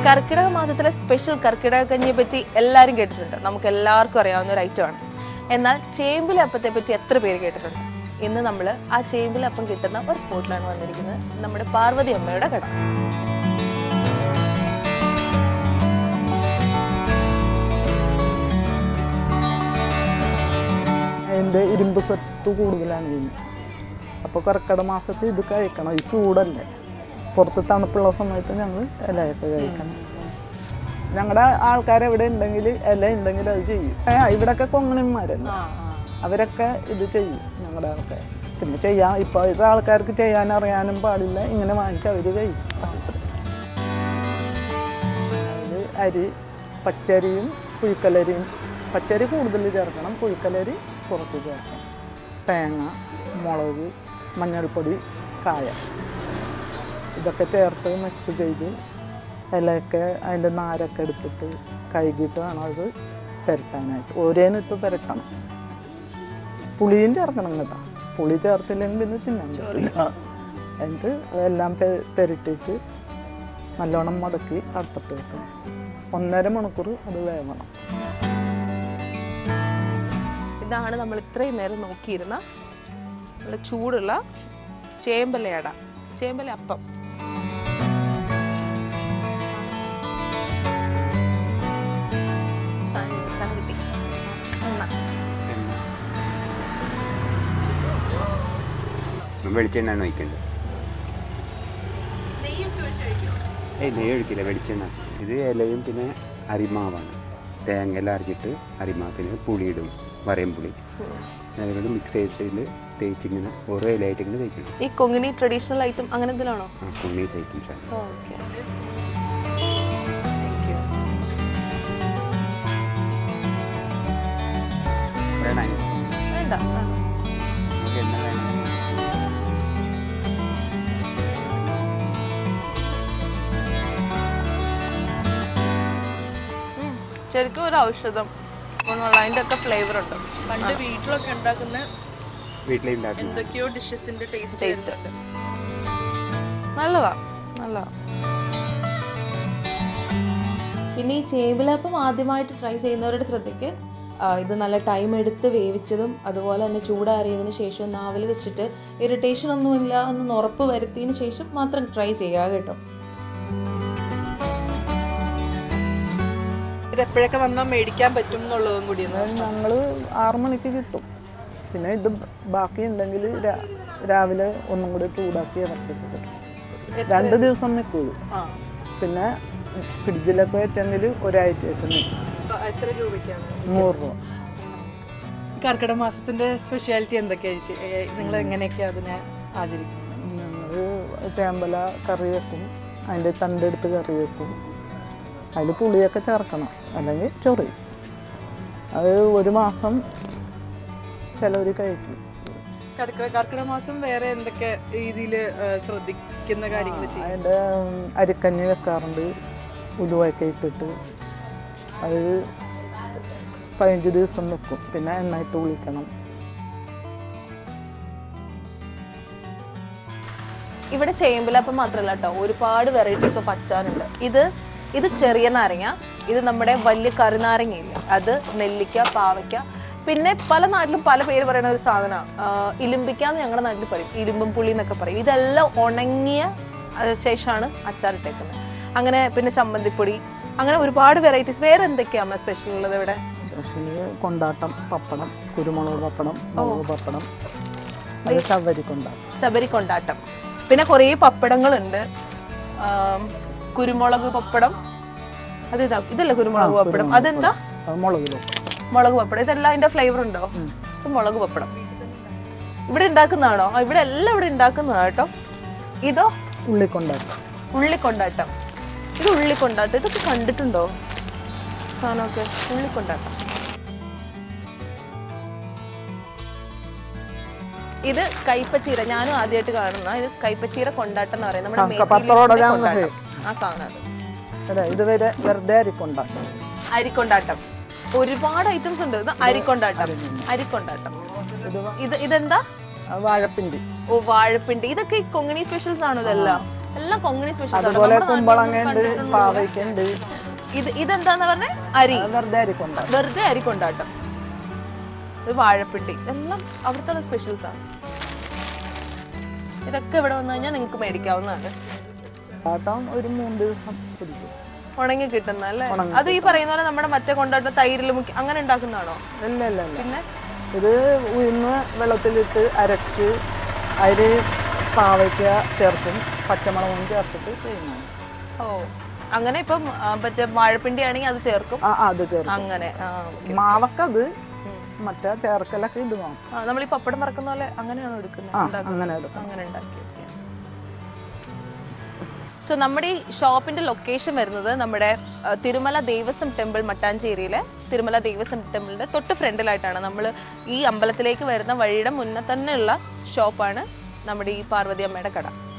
കർക്കിടക മാസത്തിലെ സ്പെഷ്യൽ കർക്കിടക കഞ്ഞിയെ പറ്റി എല്ലാവരും കേട്ടിട്ടുണ്ട് നമുക്ക് എല്ലാവർക്കും അറിയാവുന്ന ഒരു ഐറ്റമാണ് എന്നാൽ ചേമ്പിലെ അപ്പത്തെ പറ്റി എത്ര പേര് കേട്ടിട്ടുണ്ട് ഇന്ന് നമ്മൾ ആ ചേമ്പിലെ അപ്പം കിട്ടുന്ന ഒരു സ്പോട്ടിലാണ് വന്നിരിക്കുന്നത് നമ്മുടെ പാർവതി അമ്മയുടെ കട അതിൻ്റെ ഇരുമ്പ് സ്വത്ത് കൂടുതലാണ് ഇതിന് അപ്പോൾ കർക്കിടക മാസത്തിൽ ഇത് കഴിക്കണം ഈ ചൂടല്ലേ പുറത്ത് തണുപ്പുള്ള സമയത്ത് ഞങ്ങൾ ഇലയൊക്കെ കഴിക്കണം ഞങ്ങളുടെ ആൾക്കാർ എവിടെ ഉണ്ടെങ്കിൽ ഇല ഉണ്ടെങ്കിൽ അത് ചെയ്യും ഏ, ഇവിടെയൊക്കെ കൊങ്ങണിന്മാരല്ലേ അവരൊക്കെ ഇത് ചെയ്യും ഞങ്ങളുടെ ആൾക്കാർ പിന്നെ ചെയ്യാൻ ഇപ്പോഴത്തെ ആൾക്കാർക്ക് ചെയ്യാൻ അറിയാനും പാടില്ല ഇങ്ങനെ വാങ്ങിച്ച് അവർ കഴിയും അതിൽ അരി പച്ചരിയും പുഴുക്കലരിയും പച്ചരി കൂടുതൽ ചേർക്കണം പുഴുക്കലരി കുറച്ച് ചേർക്കണം തേങ്ങ മുളക് മഞ്ഞൾപ്പൊടി കായ ഇതൊക്കെ ചേർത്ത് മിക്സ് ചെയ്ത് ഇലയൊക്കെ അതിൻ്റെ നാരൊക്കെ എടുത്തിട്ട് കഴുകിയിട്ട് വേണം അത് പുരട്ടാനായിട്ട് ഓരോന്നിട്ട് പുരട്ടണം പുളിയും ചേർക്കണം കേട്ടോ പുളി ചേർത്തില്ലെങ്കിൽ പിന്നെ തിന്നാൻ പറ്റില്ല എന്നിട്ട് എല്ലാം പെ- പുരട്ടിയിട്ട് നല്ലോണം മടക്കി അടുപ്പത്ത് വെക്കണം ഒന്നര മണിക്കൂർ അത് വേവണം ഇതാണ് നമ്മൾ ഇത്രയും നേരം നോക്കിയിരുന്ന നല്ല ചൂടുള്ള ചേമ്പലയട ചേമ്പല അപ്പം സാധനം- സാധനം കിട്ടി. എണ്ണ. വെളിച്ചെണ്ണയാണ് ഒഴിക്കേണ്ടത് ഏയ് നെയ്യ് ഒഴിക്കില്ല വെളിച്ചെണ്ണ ഇത് ഇലയും പിന്നെ അരിമാവാണ് തേങ്ങ എല്ലാം അരച്ചിട്ട് അരിമാവ് പിന്നെ പുളിയിടും വരയും പുളി അതുകൊണ്ട് മിക്സ് ചെയ്തിട്ട് തേച്ചിങ്ങനെ ഓരോ ഇലയായിട്ട് ഇങ്ങനെ തേക്കണം ഈ കൊങ്ങിണി ട്രഡീഷണൽ ഐറ്റം അങ്ങനെ എന്തെങ്കിലാണോ ആ കുണ്ണി തേക്കും സാർ ഓക്കെ വേണം വേണ്ട ആ. നമുക്ക് എണ്ണ വേണം ഉം. ശരിക്കും ഒരു ഔഷധം ഗുണമുള്ള അതിൻ്റെ ഒക്കെ ഫ്ലേവർ ഉണ്ട് പണ്ട് വീട്ടിലൊക്കെ ഉണ്ടാക്കുന്ന വീട്ടിലേ ഉണ്ടാക്കുന്ന എന്തൊക്കെയോ ഡിഷസിന്റെ ടേസ്റ്റ് ടേസ്റ്റ് നല്ലതാ നല്ലതാ പിന്നെ ഈ ചേമ്പിലപ്പം ആദ്യമായിട്ട് ട്രൈ ചെയ്യുന്നവരുടെ ശ്രദ്ധയ്ക്ക് ആ, ഇത് നല്ല ടൈം എടുത്ത് വേവിച്ചതും അതുപോലെ തന്നെ ചൂടാറിയതിന് ശേഷം നാവിൽ വെച്ചിട്ട് ഇറിറ്റേഷൻ ഒന്നുമില്ല എന്ന് ഉറപ്പ് വരുത്തിയതിന് ശേഷം മാത്രം ട്രൈ ചെയ്യുക കേട്ടോ ഇത് എപ്പോഴൊക്കെ വന്നാൽ മേടിക്കാൻ പറ്റും എന്നുള്ളതും കൂടി ഒന്ന് ഞങ്ങൾ ആറു മണിക്ക് കിട്ടും പിന്നെ ഇത് ബാക്കി ഉണ്ടെങ്കിൽ രാവിലെ ഒന്നും കൂടി ചൂടാക്കി ഇറക്കി കിട്ടും രണ്ട് ദിവസം നിൽക്കുള്ളൂ പിന്നെ ഫ്രിഡ്ജിലൊക്കെ വെച്ചെങ്കിൽ ഒരാഴ്ചയൊക്കെ നിൽക്കും എത്ര രൂപയ്ക്കാണ് നൂറ് രൂപ കർക്കിടക മാസത്തിന്റെ സ്പെഷ്യാലിറ്റി എന്തൊക്കെയാ നിങ്ങൾ എങ്ങനെയൊക്കെയാ അതിനെ ആചരിക്കുന്നത് ഞങ്ങൾ ചേമ്പല കറി വെക്കും അതിൻ്റെ തണ്ടെടുത്ത് കറി വെക്കും അതിൽ പുളിയൊക്കെ ചേർക്കണം അല്ലെങ്കിൽ ചൊറി അത് ഒരു മാസം ചിലവർ കഴിക്കും കർക്കിടക കർക്കിടക മാസം വേറെ എന്തൊക്കെ രീതിയിൽ ശ്രദ്ധിക്കുന്ന കാര്യങ്ങൾ ചെയ്യും അതിൻ്റെ അരിക്കഞ്ഞി വെക്കാറുണ്ട് ഉലുവയൊക്കെ ഇട്ടിട്ട് അത് പതിനഞ്ച് ദിവസം വെക്കും പിന്നെ എണ്ണ ഇട്ട് കുളിക്കണം ഇവിടെ ചേമ്പിലപ്പം മാത്രമല്ല കേട്ടോ ഒരുപാട് വെറൈറ്റീസ് ഓഫ് അച്ചാറുണ്ട് ഇത് ഇത് ചെറിയ നാരങ്ങ ഇത് നമ്മുടെ വലിയ കറുനാരങ്ങയില്ല അത് നെല്ലിക്ക പാവയ്ക്ക പിന്നെ പല നാട്ടിലും പല പേര് പറയുന്ന ഒരു സാധനമാണ് ഇലിമ്പിക്കാന്ന് ഞങ്ങളുടെ നാട്ടിൽ പറയും ഇലിമ്പും പുളി എന്നൊക്കെ പറയും ഇതെല്ലാം ഉണങ്ങിയ ആ, ശേഷമാണ് അച്ചാറിട്ടേക്കുന്നത് അങ്ങനെ പിന്നെ ചമ്മന്തിപ്പൊടി അങ്ങനെ ഒരുപാട് വെറൈറ്റീസ് വേറെ എന്തൊക്കെയാണ് സ്പെഷ്യൽ ഉള്ളത് ഇവിടെ പക്ഷേ കൊണ്ടാട്ടം പപ്പടം കുരുമുളക് പപ്പടം മുളക് പപ്പടം അത് ചവരി കൊണ്ടാട്ടം ശബരി കൊണ്ടാട്ടം പിന്നെ കുറേ പപ്പടങ്ങളുണ്ട് ആം, കുരുമുളക് പപ്പടം അത് ഇതാ ഇതല്ല കുരുമുളക് പപ്പടം അതെന്താ അത് മുളക് പപ്പടം മുളക് പപ്പടം ഇതെല്ലാം അതിന്റെ ഫ്ലേവർ ഉണ്ടോ ഇത് മുളക് പപ്പടം ഇവിടെ ഉണ്ടാക്കുന്നതാണോ ആ, ഇവിടെ എല്ലാം ഇവിടെ ഉണ്ടാക്കുന്നതാ കേട്ടോ ഇതോ ഉള്ളിക്കൊണ്ടാട്ടം ഉള്ളിക്കൊണ്ടാട്ടം ഇത് ഉള്ളിക്കൊണ്ടാട്ടം ഇതൊക്കെ കണ്ടിട്ടുണ്ടോ സാധനമൊക്കെ ഉള്ളിക്കൊണ്ടാട്ടം ഇത് കൈപ്പച്ചീര ഞാനും ആദ്യമായിട്ട് കാണുന്ന ഇത് കൈപ്പച്ചീര കൊണ്ടാട്ടം എന്ന് പറയുന്നത് നമ്മുടെ ആ, മേത്തി പത്രോടെ leaves ന്റെ കാണുന്ന കൊണ്ടാട്ടം. ആ സാധനം അത് അതെ ഇത് വരെ വെറുതെ അരിക്കൊണ്ടാട്ടം അരിക്കൊണ്ടാട്ടം ഒരുപാട് ഐറ്റംസ് ഉണ്ട് ഇത് അരിക്കൊണ്ടാട്ടം അരിക്കൊണ്ടാട്ടം ഇത് ഇതെന്താ അത് വാഴപ്പിണ്ടി ഓ വാഴപ്പിണ്ടി ഇതൊക്കെ ഈ കൊങ്ങിണി സ്പെഷ്യൽസ് ആണോ ഇതെല്ലാം എല്ലാം കൊങ്ങിണി സ്പെഷ്യൽ അതുപോലെ കുമ്പളങ്ങ ഉണ്ട് പാവയ്ക്ക ഉണ്ട് ഇത് ഇതെന്താന്ന് പറഞ്ഞ അരി വെറുതെ അരിക്കൊണ്ട വെറുതെ അരി കൊണ്ടാട്ടം ഇത് വാഴപ്പിണ്ടി എല്ലാം അവിടുത്തെ സ്പെഷ്യൽസ് ആണ് ഇതൊക്കെ ഇവിടെ വന്നു കഴിഞ്ഞാൽ നിങ്ങൾക്ക് മേടിക്കാവുന്നതാണ് ആട്ടം ഒരു മൂന്ന് ദിവസം പിടിക്കും ഉണങ്ങി കിട്ടുന്ന അല്ലേ അത് ഈ പറയുന്ന പോലെ നമ്മുടെ മറ്റേ കൊണ്ടാട്ടം തൈരിൽ മുക്കി അങ്ങനെ ഉണ്ടാക്കുന്നതാണോ ഇല്ല ഇല്ല ഇല്ല പിന്നെ ഇത് ഉഴുന്ന് വെള്ളത്തിലിട്ട് അരച്ച് അതിൽ പാവയ്ക്ക ചേർക്കും പച്ചമുളകും ചേർത്തിട്ട് ചെയ്യുന്നതാണ് ഓ അങ്ങനെ ഇപ്പം ആ, മറ്റേ വാഴപ്പിണ്ടി ആണെങ്കിൽ അത് ചേർക്കും ആ ആ, അത് ചേർക്കും അങ്ങനെ ആ മാവക്കത് മറ്റേ ചേർക്കലൊക്കെ ഇത് മാത്രം ആ, നമ്മൾ ഈ പപ്പടം മറക്കുന്ന പോലെ അങ്ങനെയാണോ എടുക്കുന്നത് ആ ഉണ്ടാക്കുന്നത്? അങ്ങനെ എടുക്കും അങ്ങനെ ഉണ്ടാക്കി സോ നമ്മുടെ ഈ ഷോപ്പിന്റെ ലൊക്കേഷൻ വരുന്നത് നമ്മുടെ ആ, തിരുമല ദേവസ്വം ടെമ്പിൾ മട്ടാഞ്ചേരിയിലെ തിരുമല ദേവസ്വം ടെമ്പിളിന്റെ തൊട്ട് ഫ്രണ്ടിലായിട്ടാണ് നമ്മൾ ഈ അമ്പലത്തിലേക്ക് വരുന്ന വഴിയുടെ മുന്നേ തന്നെയുള്ള ഷോപ്പാണ് നമ്മുടെ ഈ പാർവതി അമ്മയുടെ കട